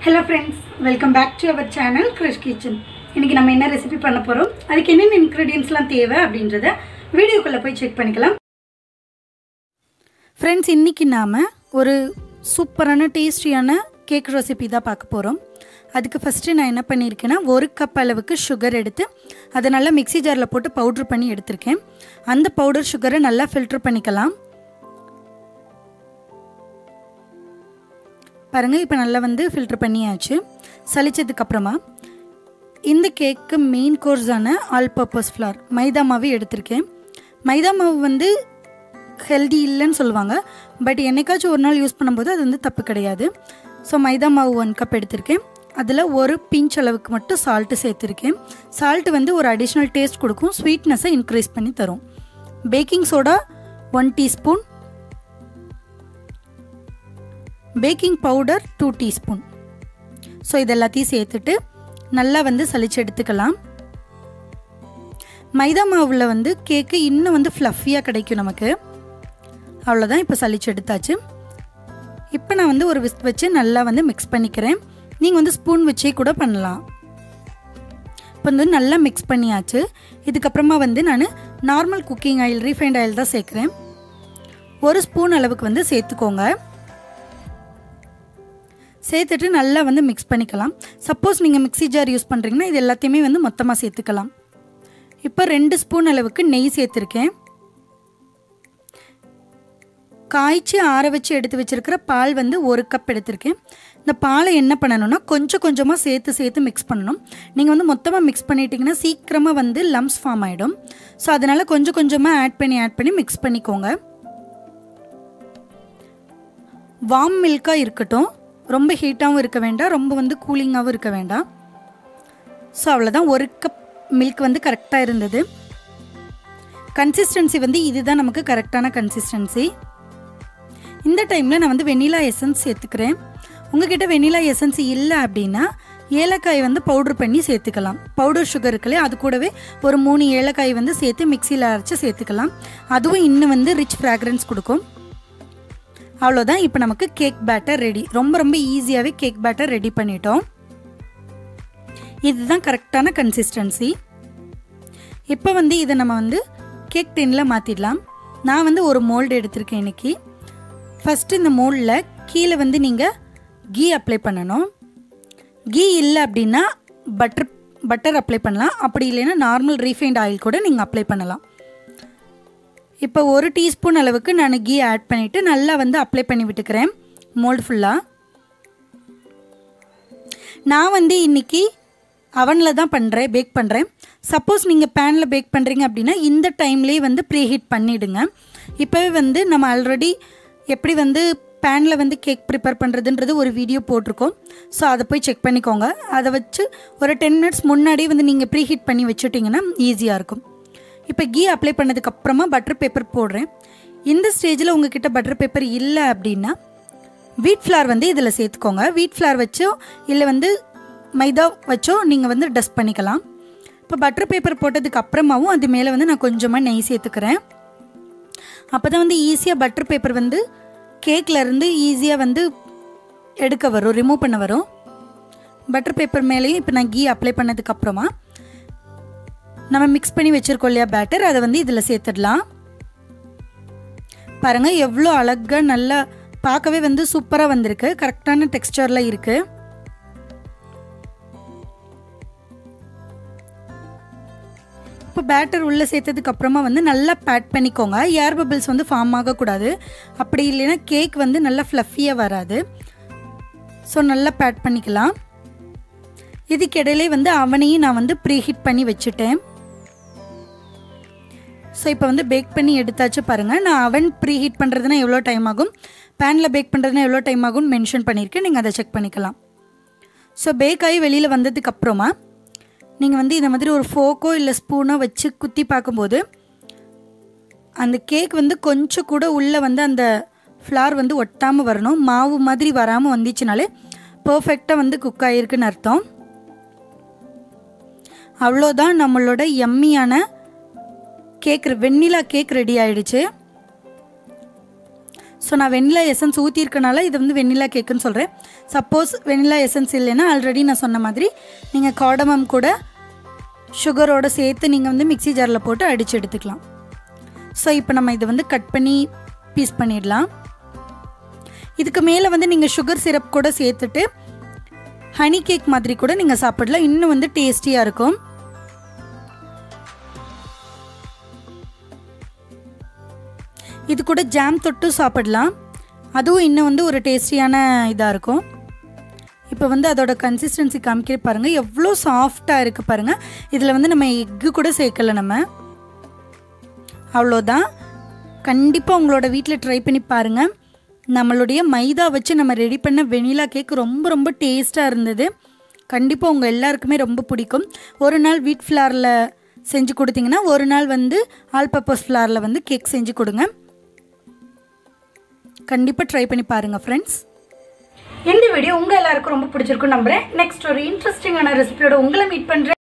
hello friends welcome back to our channel Krish kitchen இன்றைக்கி நம்ம என்ன ரெசிபி பண்ண போகிறோம் அதுக்கு என்னென்ன இன்க்ரீடியன்ஸ்லாம் தேவை அப்படின்றத வீடியோக்குள்ளே போய் செக் பண்ணிக்கலாம் ஃப்ரெண்ட்ஸ் இன்றைக்கி நாம் ஒரு சூப்பரான டேஸ்டியான கேக் ரெசிபி தான் பார்க்க போகிறோம் அதுக்கு ஃபஸ்ட்டு நான் என்ன பண்ணியிருக்கேன்னா ஒரு கப் அளவுக்கு சுகர் எடுத்து அதை நல்லா மிக்ஸி ஜாரில் போட்டு பவுட்ரு பண்ணி எடுத்திருக்கேன் அந்த பவுடர் சுகரை நல்லா ஃபில்ட்ரு பண்ணிக்கலாம் பாருங்கள் இப்போ நல்லா வந்து ஃபில்ட்ரு பண்ணியாச்சு சளிச்சதுக்கப்புறமா இந்த கேக்கு மெயின் கோர்ஸான ஆல் பர்பஸ் ஃப்ளார் மைதா மாவு எடுத்திருக்கேன் மைதா மாவு வந்து ஹெல்தி இல்லைன்னு சொல்லுவாங்க பட் என்னைக்காச்சும் ஒரு நாள் யூஸ் பண்ணும்போது அது வந்து தப்பு கிடையாது ஸோ மைதா மாவு ஒன் கப் எடுத்திருக்கேன் அதில் ஒரு பிஞ்ச் அளவுக்கு மட்டும் சால்ட்டு சேர்த்துருக்கேன் சால்ட்டு வந்து ஒரு அடிஷ்னல் டேஸ்ட் கொடுக்கும் ஸ்வீட்னஸை இன்க்ரீஸ் பண்ணி தரும் baking soda one teaspoon baking powder two teaspoon so இது எல்லாத்தையும் சேர்த்துட்டு நல்லா வந்து சளிச்சு எடுத்துக்கலாம் மைதா மாவில் வந்து கேக்கு இன்னும் வந்து ஃப்ளஃபியாக கிடைக்கும் நமக்கு அவ்வளோதான் இப்போ சளிச்சு எடுத்தாச்சு இப்போ நான் வந்து ஒரு விஸ்க் வச்சு நல்லா வந்து மிக்ஸ் பண்ணிக்கிறேன் நீங்கள் வந்து ஸ்பூன் வச்சே கூட பண்ணலாம் இப்போ வந்து நல்லா மிக்ஸ் பண்ணியாச்சு இதுக்கப்புறமா வந்து நான் normal cooking oil refined oil தான் சேர்க்குறேன் ஒரு ஸ்பூன் அளவுக்கு வந்து சேர்த்துக்கோங்க சேர்த்துட்டு நல்லா வந்து மிக்ஸ் பண்ணிக்கலாம் சப்போஸ் நீங்கள் மிக்ஸி ஜார் யூஸ் பண்ணுறீங்கன்னா இது எல்லாத்தையுமே வந்து மொத்தமாக சேர்த்துக்கலாம் இப்போ ரெண்டு ஸ்பூன் அளவுக்கு நெய் சேர்த்துருக்கேன் காய்ச்சி ஆற வச்சு எடுத்து வச்சுருக்கிற பால் வந்து ஒரு கப் எடுத்திருக்கேன் இந்த பாலை என்ன பண்ணணும்னா கொஞ்சம் கொஞ்சமாக சேர்த்து சேர்த்து மிக்ஸ் பண்ணணும் நீங்கள் வந்து மொத்தமாக மிக்ஸ் பண்ணிட்டீங்கன்னா சீக்கிரமாக வந்து லம்ஸ் ஃபார்ம் ஆகிடும் ஸோ அதனால் கொஞ்சம் கொஞ்சமாக ஆட் பண்ணி ஆட் பண்ணி மிக்ஸ் பண்ணிக்கோங்க வார்ம் மில்காக இருக்கட்டும் ரொம்ப ஹீட்டாகவும் இருக்க வேண்டாம் ரொம்ப வந்து கூலிங்காகவும் இருக்க வேண்டாம் ஸோ அவ்வளோதான் ஒரு கப் மில்க் வந்து கரெக்டாக இருந்தது கன்சிஸ்டன்சி வந்து இதுதான் நமக்கு கரெக்டான கன்சிஸ்டன்சி இந்த டைமில் நான் வந்து வெனிலா எசன்ஸ் சேர்த்துக்கிறேன் உங்ககிட்ட வெனிலா எசன்ஸ் இல்லை அப்படின்னா ஏலக்காய் வந்து பவுட்ரு பண்ணி சேர்த்துக்கலாம் பவுடர் சுகர் இருக்குல்லையே அது கூடவே ஒரு மூணு ஏலக்காய் வந்து சேர்த்து மிக்சியில் அரைச்சி சேர்த்துக்கலாம் அதுவும் இன்னும் வந்து ரிச் ஃப்ராக்ரன்ஸ் கொடுக்கும் அவ்வளோதான் இப்போ நமக்கு கேக் பேட்டர் ரெடி ரொம்ப ரொம்ப ஈஸியாகவே கேக் பேட்டர் ரெடி பண்ணிட்டோம் இதுதான் கரெக்டான கன்சிஸ்டன்சி இப்போ வந்து இதை நம்ம வந்து கேக் டின்னில் மாற்றிடலாம் நான் வந்து ஒரு மோல்டு எடுத்திருக்கேன் இன்றைக்கி ஃபஸ்ட்டு இந்த மோல்டில் கீழே வந்து நீங்கள் கீ அப்ளை பண்ணணும் கீ இல்லை அப்படின்னா பட்டர் பட்டர் அப்ளை பண்ணலாம் அப்படி இல்லைன்னா நார்மல் ரீஃபைண்ட் ஆயில் கூட நீங்கள் அப்ளை பண்ணலாம் இப்போ ஒரு டீஸ்பூன் அளவுக்கு நான் கீ ஆட் பண்ணிவிட்டு நல்லா வந்து அப்ளை பண்ணி விட்டுக்கிறேன் மோல்டு ஃபுல்லாக நான் வந்து இன்றைக்கி அவனில் தான் பண்ணுறேன் பேக் பண்ணுறேன் சப்போஸ் நீங்கள் பேனில் பேக் பண்ணுறீங்க அப்படின்னா இந்த டைம்லேயே வந்து ப்ரீ ஹீட் பண்ணிவிடுங்க இப்போவே வந்து நம்ம ஆல்ரெடி எப்படி வந்து பேனில் வந்து கேக் ப்ரிப்பேர் பண்ணுறதுன்றது ஒரு வீடியோ போட்டிருக்கோம் ஸோ அதை போய் செக் பண்ணிக்கோங்க அதை வச்சு ஒரு டென் மினிட்ஸ் முன்னாடியே வந்து நீங்கள் ப்ரீ ஹீட் பண்ணி வச்சுட்டிங்கன்னா ஈஸியாக இருக்கும் இப்போ கீ அப்ளை பண்ணதுக்கப்புறமா பட்டர் பேப்பர் போடுறேன் இந்த ஸ்டேஜில் உங்ககிட்ட பட்டர் பேப்பர் இல்லை அப்படின்னா வீட் ஃப்ளார் வந்து இதில் சேர்த்துக்கோங்க வீட் ஃப்ளார் வச்சோ இல்லை வந்து மைதா வச்சோ நீங்கள் வந்து டஸ்ட் பண்ணிக்கலாம் இப்போ பட்டர் பேப்பர் போட்டதுக்கு அப்புறமாவும் அது மேலே வந்து நான் கொஞ்சமாக நெய் சேர்த்துக்கிறேன் அப்போ தான் வந்து ஈஸியாக பட்டர் பேப்பர் வந்து கேக்கில் இருந்து ஈஸியாக வந்து எடுக்க வரும் ரிமூவ் பண்ண வரும் பட்டர் பேப்பர் மேலேயும் இப்போ நான் கீ அப்ளை பண்ணதுக்கப்புறமா நம்ம மிக்ஸ் பண்ணி வச்சுருக்கோம் இல்லையா பேட்டர் அதை வந்து இதில் சேர்த்துடலாம் பாருங்கள் எவ்வளோ அழகாக நல்லா பார்க்கவே வந்து சூப்பராக வந்திருக்கு கரெக்டான டெக்ஸ்டரில் இருக்குது இப்போ பேட்டர் உள்ளே சேர்த்ததுக்கு அப்புறமா வந்து நல்லா பேட் பண்ணிக்கோங்க ஏர் பபிள்ஸ் வந்து ஃபார்ம் ஆகக்கூடாது அப்படி இல்லைன்னா கேக் வந்து நல்லா ஃப்ளஃபியாக வராது ஸோ நல்லா பேட் பண்ணிக்கலாம் இதுக்கு இடையிலே வந்து அவனையும் நான் வந்து ப்ரீ ஹீட் பண்ணி வச்சுட்டேன் ஸோ இப்போ வந்து பேக் பண்ணி எடுத்தாச்சு பாருங்கள் நான் அவன் ப்ரீ ஹீட் பண்ணுறதுனா எவ்வளோ டைம் ஆகும் பேனில் பேக் பண்ணுறதுனா எவ்வளோ டைம் ஆகும்னு மென்ஷன் பண்ணியிருக்கேன் நீங்கள் அதை செக் பண்ணிக்கலாம் ஸோ பேக் ஆகி வெளியில் வந்ததுக்கப்புறமா நீங்கள் வந்து இந்த மாதிரி ஒரு ஃபோக்கோ இல்லை ஸ்பூனோ வச்சு குத்தி பார்க்கும்போது அந்த கேக் வந்து கொஞ்சம் கூட உள்ளே வந்து அந்த ஃப்ளார் வந்து ஒட்டாமல் வரணும் மாவு மாதிரி வராமல் வந்துச்சுனாலே பர்ஃபெக்டாக வந்து குக் ஆகிருக்குன்னு அர்த்தம் அவ்வளோதான் நம்மளோட எம்மியான கேக் வெண்ணிலா கேக் ரெடி ஆயிடுச்சு ஸோ நான் வெண்ணிலா எசன்ஸ் ஊற்றிருக்கனால இது வந்து வெண்ணிலா கேக்குன்னு சொல்கிறேன் சப்போஸ் வெண்ணிலா எசன்ஸ் இல்லைன்னா ஆல்ரெடி நான் சொன்ன மாதிரி நீங்கள் காடமம் கூட சுகரோட சேர்த்து நீங்கள் வந்து மிக்ஸி ஜாரில் போட்டு அடித்து எடுத்துக்கலாம் ஸோ இப்போ நம்ம இதை வந்து கட் பண்ணி பீஸ் பண்ணிடலாம் இதுக்கு மேலே வந்து நீங்கள் சுகர் சிரப் கூட சேர்த்துட்டு ஹனி கேக் மாதிரி கூட நீங்கள் சாப்பிடலாம் இன்னும் வந்து டேஸ்டியாக இருக்கும் இது கூட ஜாம் தொட்டு சாப்பிடலாம் அதுவும் இன்னும் வந்து ஒரு டேஸ்டியான இதாக இருக்கும் இப்போ வந்து அதோட கன்சிஸ்டன்சி காமிக்கிற பாருங்கள் எவ்வளோ சாஃப்டாக இருக்குது பாருங்கள் இதில் வந்து நம்ம எக்கு கூட சேர்க்கல நம்ம அவ்வளோதான் கண்டிப்பாக உங்களோட வீட்டில் ட்ரை பண்ணி பாருங்கள் நம்மளுடைய மைதா வச்சு நம்ம ரெடி பண்ண வெனிலா கேக் ரொம்ப ரொம்ப டேஸ்ட்டாக இருந்தது கண்டிப்பாக உங்கள் எல்லாருக்குமே ரொம்ப பிடிக்கும் ஒரு நாள் வீட் ஃப்ளாரில் செஞ்சு கொடுத்தீங்கன்னா ஒரு நாள் வந்து ஆல் பர்பஸ் ஃப்ளாரில் வந்து கேக் செஞ்சு கொடுங்க கண்டிப்பாக ட்ரை பண்ணி பாருங்கள் ஃப்ரெண்ட்ஸ் இந்த வீடியோ உங்கள் எல்லாருக்கும் ரொம்ப பிடிச்சிருக்கும் நம்புகிறேன் நெக்ஸ்ட் ஒரு இன்ட்ரெஸ்டிங்கான ரெசிபியோட உங்களை மீட் பண்ணுறேன்